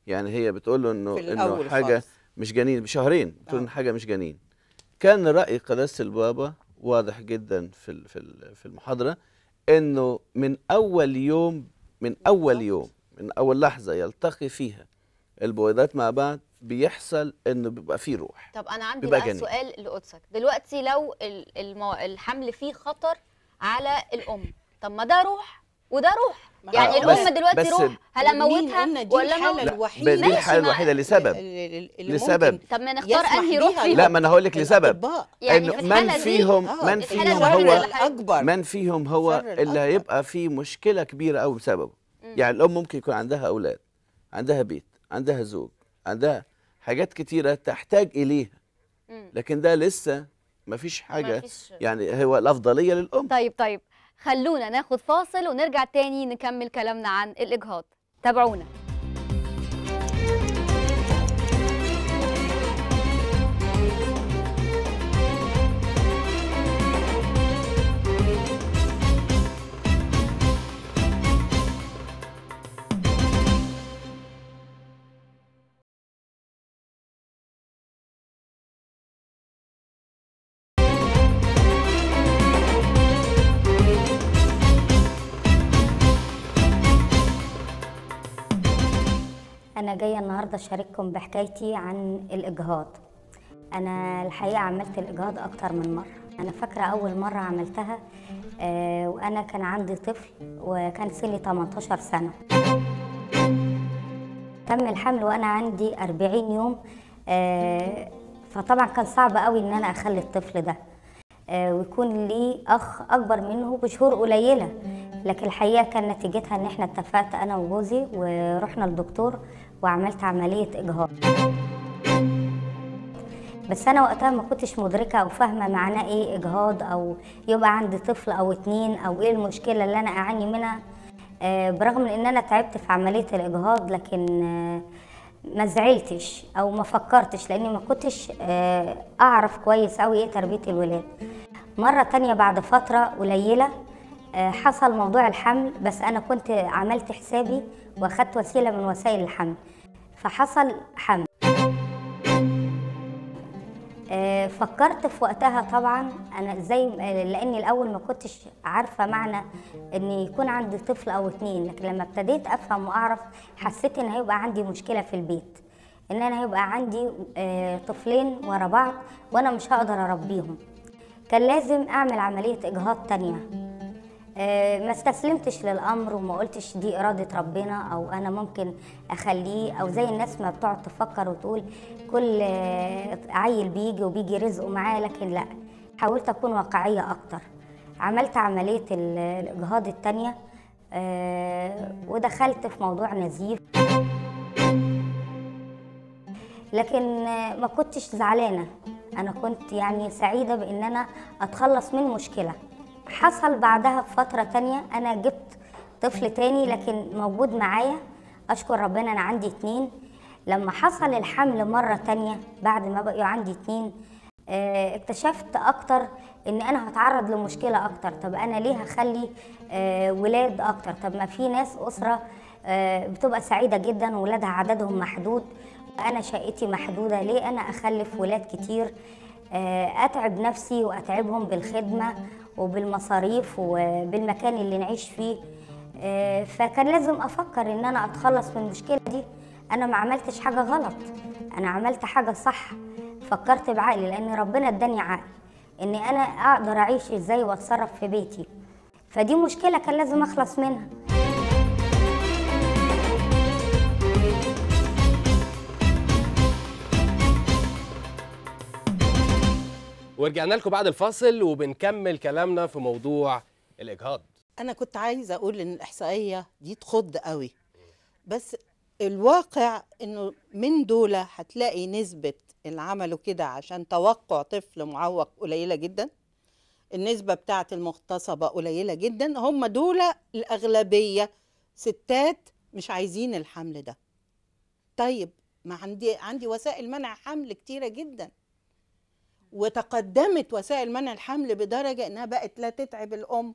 يعني هي بتقول له انه في انه الأول حاجه خالص. مش جنين بشهرين بتقول آه. ان حاجه مش جنين كان راي قداسه البابا واضح جدا في ال- في ال- في المحاضره انه من اول يوم من اول بالظبط. يوم من اول لحظه يلتقي فيها البويضات مع بعض بيحصل انه بيبقى فيه روح طب انا عندي بيبقى بقى جنين. سؤال لقدسك دلوقتي لو ال- المو... الحمل فيه خطر على الام طب ما ده روح وده روح ما يعني هو الام بس- دلوقتي بس روح هل مين اموتها قلنا دي ولا الحالة اموت لا، الوحيدة دي ماشي، الحاله ما- الوحيده لسبب اللي- اللي لسبب. ممكن طب ما نختار يسمح انهي روح بيها فيهم لا ما انا هقول لك لسبب الأطباء. يعني انه في من الحالة دي- فيهم آه، من الحالة فيهم الوحيدة هو اللي حي- الأكبر من فيهم هو الشر اللي الأكبر. هيبقى فيه مشكله كبيره قوي بسببه مم. يعني الام ممكن يكون عندها اولاد عندها بيت عندها زوج عندها حاجات كتيره تحتاج اليها مم. لكن ده لسه ما فيش حاجه مفيش- يعني هو الافضليه للام طيب طيب خلونا ناخد فاصل ونرجع تاني نكمل كلامنا عن الإجهاض تابعونا أنا جاية النهاردة أشارككم بحكايتي عن الإجهاض أنا الحقيقة عملت الإجهاض أكتر من مرة أنا فاكرة أول مرة عملتها آه، وأنا كان عندي طفل وكان سني 18 سنة تم الحمل وأنا عندي 40 يوم آه، فطبعا كان صعب قوي إن أنا أخلي الطفل ده آه، ويكون لي اخ اكبر منه بشهور قليله لكن الحقيقه كان نتيجتها ان احنا اتفقت انا وجوزي ورحنا للدكتور وعملت عمليه اجهاض بس انا وقتها ما كنتش مدركه او فاهمه معناه ايه اجهاض او يبقى عندي طفل او اتنين او ايه المشكله اللي انا اعاني منها آه، برغم من ان انا تعبت في عمليه الاجهاض لكن آه، ما زعلتش او ما فكرتش لاني ما كنتش آه، اعرف كويس قوي ايه تربيه الولاد مره تانية بعد فتره قليله آه، حصل موضوع الحمل بس انا كنت عملت حسابي واخدت وسيله من وسائل الحمل فحصل حمل آه، فكرت في وقتها طبعا انا ازاي آه، لاني الاول ما كنتش عارفه معنى ان يكون عندي طفل او اتنين لكن لما ابتديت افهم واعرف حسيت ان هيبقى عندي مشكله في البيت ان انا هيبقى عندي آه، طفلين ورا بعض وانا مش هقدر اربيهم كان لازم اعمل عمليه اجهاض تانية آه، ما استسلمتش للامر وما قلتش دي اراده ربنا او انا ممكن اخليه او زي الناس ما بتقعد تفكر وتقول كل آه، عيل بيجي وبيجي رزقه معاه لكن لا حاولت اكون واقعيه اكتر عملت عمليه ال- الاجهاض التانية آه، ودخلت في موضوع نزيف لكن آه، ما كنتش زعلانه انا كنت يعني سعيده بان انا اتخلص من مشكله حصل بعدها بفتره تانية انا جبت طفل تاني لكن موجود معايا اشكر ربنا انا عندي اتنين لما حصل الحمل مره تانية بعد ما بقوا عندي اتنين آه، اكتشفت اكتر ان انا هتعرض لمشكله اكتر طب انا ليه هخلي آه، ولاد اكتر طب ما في ناس اسره آه، بتبقى سعيده جدا ولادها عددهم محدود انا شقتي محدوده ليه انا اخلف ولاد كتير آه، اتعب نفسي واتعبهم بالخدمه وبالمصاريف وبالمكان اللي نعيش فيه آه، فكان لازم افكر ان انا اتخلص من المشكله دي انا ما عملتش حاجه غلط انا عملت حاجه صح فكرت بعقلي لان ربنا اداني عقل ان انا اقدر اعيش ازاي واتصرف في بيتي فدي مشكله كان لازم اخلص منها ورجعنا لكم بعد الفاصل وبنكمل كلامنا في موضوع الاجهاض انا كنت عايزه اقول ان الاحصائيه دي تخض قوي بس الواقع انه من دول هتلاقي نسبه اللي عملوا كده عشان توقع طفل معوق قليله جدا النسبه بتاعه المغتصبه قليله جدا هم دول الاغلبيه ستات مش عايزين الحمل ده طيب ما عندي عندي وسائل منع حمل كتيره جدا وتقدمت وسائل منع الحمل بدرجه انها بقت لا تتعب الام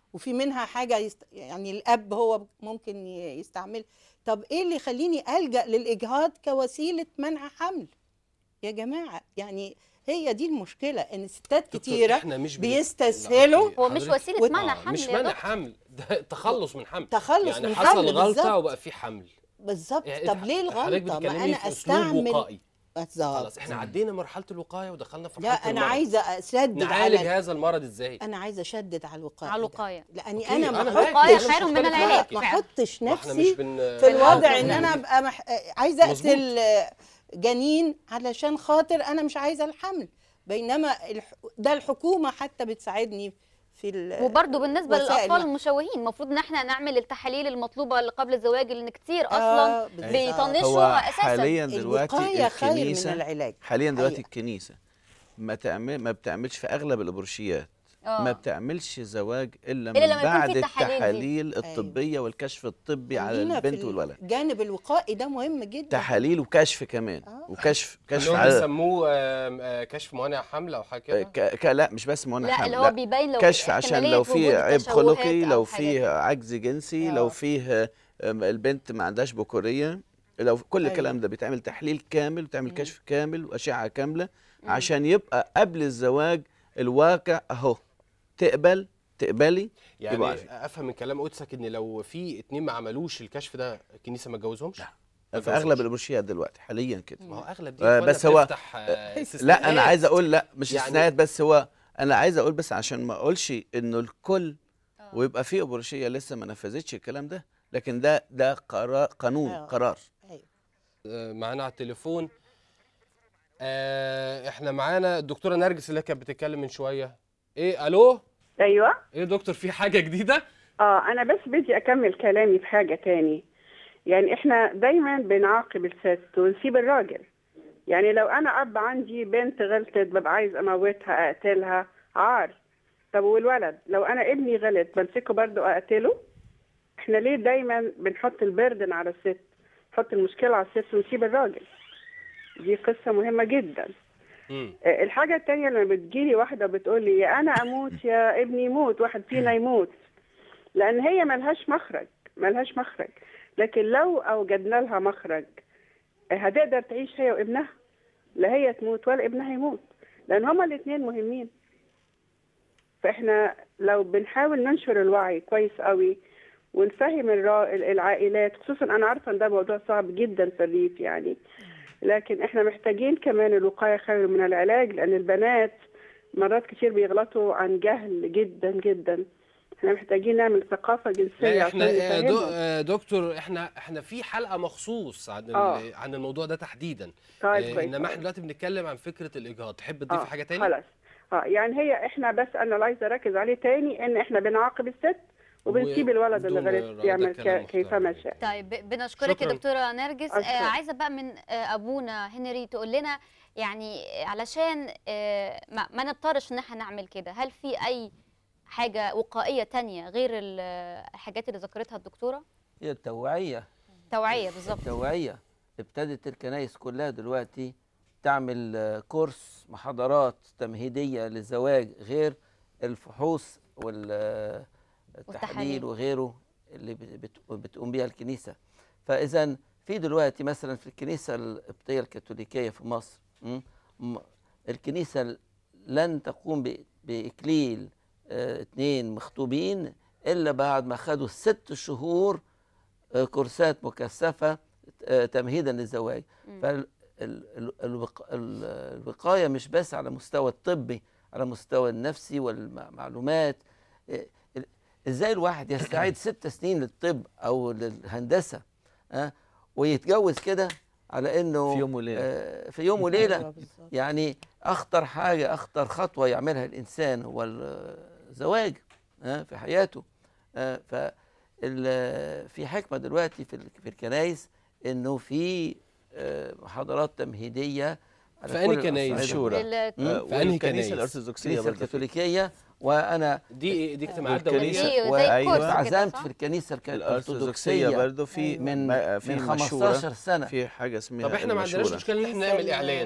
وفي منها حاجه يست... يعني الاب هو ممكن ي- يستعمل طب ايه اللي يخليني الجا للاجهاض كوسيله منع حمل يا جماعه يعني هي دي المشكله ان ستات دكتور، كتيره احنا مش بن- بيستسهلوا لا، هو مش حضرتك- وسيله وت- منع آه، حمل مش يا منع دكتور. حمل ده تخلص من حمل تخلص يعني من حصل حمل غلطه بالظبط وبقى في حمل بالظبط يعني طب ليه حضرتك الغلطه ما بتتكلمي انا في أسلوب استعمل وقائي بالظبط خلاص احنا عدينا مرحله الوقايه ودخلنا في لا مرحله انا المرض. عايزه اشدد نعالج على هذا المرض ازاي انا عايزه اشدد على الوقايه على ده. الوقايه لاني أوكي، انا أنا ما معاكي، الوقاية احطش خير من مختلف العلاج معاكي. ما فعلا. احطش ما احنا مش نفسي بن في الوضع ان بنحاول انا نعمل. ابقى مح... عايزه مظبوط. اقتل جنين علشان خاطر انا مش عايزه الحمل بينما الح... ده الحكومه حتى بتساعدني في ال... وبرضه بالنسبه وسائل للاطفال ما- المشوهين المفروض ان احنا نعمل التحاليل المطلوبه اللي قبل الزواج لان كتير اصلا آه بالظبط. بيطنشوا هو اساسا حاليا دلوقتي الوقايه خير من الكنيسه العلاج حاليا دلوقتي حقيقة. الكنيسه ما تعمل ما بتعملش في اغلب الابروشيات آه. ما بتعملش زواج الا إلا من لما يكون بعد في التحاليل دي. التحاليل الطبيه والكشف الطبي على خلينا في البنت والولد الجانب الوقائي ده مهم جدا تحاليل وكشف كمان آه. وكشف كشف كلهم على بيسموه آم، آه، كشف موانع حمل او حاجه آه، كده ك... ك... لا مش بس منى لا حمل اللي هو لا. بيبين لو كشف عشان احتمالية لو وجود في عيب تشوهات خلقي أو لو حاجة فيه كده. عجز جنسي آه. لو فيه آم، البنت ما عندهاش بكوريه لو كل أيوة. الكلام ده بيتعمل تحليل كامل وتعمل كشف كامل واشعه كامله عشان يبقى قبل الزواج الواقع اهو تقبل تقبلي يعني يبقى عارفين. افهم من كلام قدسك ان لو في اتنين ما عملوش الكشف ده الكنيسه ما تجوزهمش لا في اغلب الابروشيات دلوقتي حاليا كده ما هو اغلب دي آه، إخوانا بس هو- بتفتح، آه، لا انا استثناءات. عايز اقول لا مش يعني- استثناءات بس هو انا عايز اقول بس عشان ما اقولش انه الكل ويبقى في ابروشيه لسه ما نفذتش الكلام ده لكن ده ده قرار قانون آه. قرار أيوة. آه، معانا على التليفون آه، احنا معانا الدكتوره نرجس اللي كانت بتتكلم من شويه ايه الو ايوه ايه يا دكتور في حاجه جديده اه انا بس بدي اكمل كلامي في حاجه تاني يعني احنا دايما بنعاقب الست ونسيب الراجل يعني لو انا اب عندي بنت غلطت ببقى عايز اموتها اقتلها عار طب والولد لو انا ابني غلط بمسكه برضه اقتله احنا ليه دايما بنحط البردن على الست نحط المشكله على الست ونسيب الراجل دي قصه مهمه جدا مم. آه، الحاجة التانية لما بتجيلي واحدة بتقول لي يا أنا أموت يا ابني يموت واحد فينا يموت لأن هي ملهاش مخرج ملهاش مخرج لكن لو أوجدنا لها مخرج آه، هتقدر تعيش هي وابنها لا هي تموت ولا ابنها يموت لأن هما الاتنين مهمين فإحنا لو بنحاول ننشر الوعي كويس قوي ونفهم الرا- العائلات خصوصا أنا عارفة إن ده موضوع صعب جدا في الريف يعني لكن احنا محتاجين كمان الوقاية خير من العلاج لأن البنات مرات كتير بيغلطوا عن جهل جدا جدا احنا محتاجين نعمل ثقافة جنسية لا احنا عشان آه، دو- نفهمهم. آه، دكتور احنا احنا في حلقه مخصوص عن ال- آه. عن الموضوع ده تحديدا طيب آه، كويس انما احنا أوي. دلوقتي بنتكلم عن فكره الاجهاض تحب تضيف آه، حاجه تاني خلاص اه يعني هي احنا بس انا اللي عايزه اركز عليه تاني ان احنا بنعاقب الست وبنسيب الولد اللي بدون غلط الرأي ده يعمل كلام ك- كيفما محترم. شاء طيب ب- بنشكرك يا شكراً. دكتوره نرجس آه أشكرك. عايزه بقى من آه ابونا هنري تقول لنا يعني علشان آه ما, ما نضطرش ان احنا نعمل كده هل في اي حاجه وقائيه تانية غير ال- الحاجات اللي ذكرتها الدكتوره هي التوعية توعيه بالظبط التوعية ابتدت الكنائس كلها دلوقتي تعمل آه، كورس محاضرات تمهيدية للزواج غير الفحوص والتحاليل. والتحاليل وغيره اللي بت- بت- بتقوم بيها الكنيسة فإذا في دلوقتي مثلا في الكنيسة القبطية الكاثوليكية في مصر م- م- الكنيسة لن تقوم ب- بإكليل آه، اتنين مخطوبين إلا بعد ما خدوا ست شهور آه، كورسات مكثفة آه، تمهيدا للزواج فالوقاية مش بس على مستوى الطبي على مستوى النفسي والمعلومات آه، ال- ازاي الواحد يستعيد ست سنين للطب او للهندسة آه، ويتجوز كده على انه في يوم وليلة. آه، في يوم أيوة وليلة بالظبط. يعني اخطر حاجه اخطر خطوه يعملها الانسان هو الزواج آه، في حياته آه، ف ال- في حكمه دلوقتي في ال- في الكنائس انه في آه، محاضرات تمهيديه على في أنهي كل كنايس؟ الأصعدة. مشهورة. لل- آه، في أنهي والكنيسة كنايس؟ الأرثوذكسية الكنيسه برضه في- الكاثوليكيه وانا دي دي اجتماعات والكنيسة- دوليه دي زي وأيوة. كورس كده عزمت صح؟ في الكنيسه الأرثوذكسية الارثوذكسيه برضه في من ما- في من مشهورة 15 سنه في حاجة اسمها طب احنا ما عندناش المشهورة. مشكله ان احنا نعمل اعلان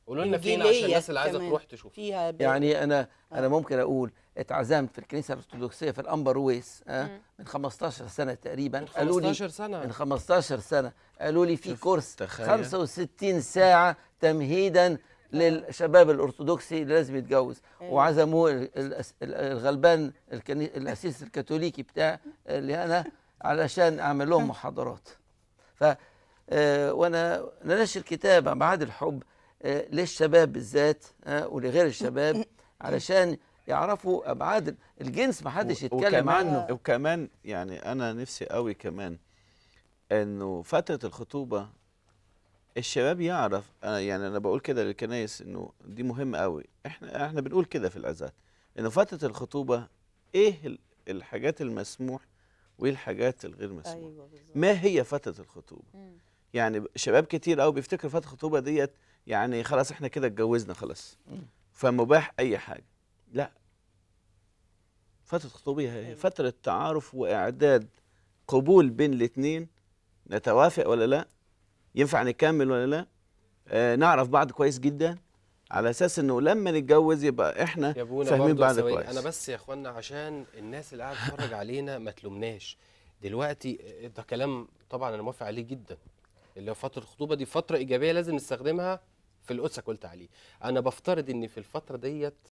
قولوا لنا فين عشان إنجيلية الناس اللي عايزه كمان. تروح تشوف فيها ب... يعني انا انا آه. ممكن اقول اتعزمت في الكنيسه الارثوذكسيه في الانبر ويس مم. آه من 15 سنه تقريبا من قالوا لي 15 سنه من 15 سنه قالوا لي في شوف، كورس تخيل. 65 ساعه تمهيدا للشباب الارثوذكسي اللي لازم يتجوز أيوة. وعزموه ال- الأس- ال- الغلبان الكني- الاسيس الكاثوليكي بتاع اللي انا علشان اعمل لهم محاضرات ف آه، وانا ننشر كتاب ابعاد الحب آه، للشباب بالذات آه، ولغير الشباب علشان يعرفوا ابعاد الجنس ما حدش و- يتكلم وكمان عنه وكمان يعني انا نفسي قوي كمان انه فتره الخطوبه الشباب يعرف أنا يعني انا بقول كده للكنايس انه دي مهمه قوي احنا احنا بنقول كده في العزات انه فتره الخطوبه ايه ال- الحاجات المسموح وايه الحاجات الغير مسموح ايوه بالظبط ما هي فتره الخطوبه مم. يعني شباب كتير قوي بيفتكروا فتره الخطوبه ديت يعني خلاص احنا كده اتجوزنا خلاص فمباح اي حاجه لا فتره الخطوبه هي أيوة. فتره تعارف واعداد قبول بين الاثنين نتوافق ولا لا ينفع نكمل ولا لا آه نعرف بعض كويس جدا على اساس انه لما نتجوز يبقى احنا يا ابونا فاهمين برضه بعض ثواني، كويس انا بس يا اخوانا عشان الناس اللي قاعده تتفرج علينا ما تلومناش دلوقتي ده كلام طبعا انا موافق عليه جدا اللي هو فتره الخطوبه دي فتره ايجابيه لازم نستخدمها في القدس قلت عليه انا بفترض ان في الفتره ديت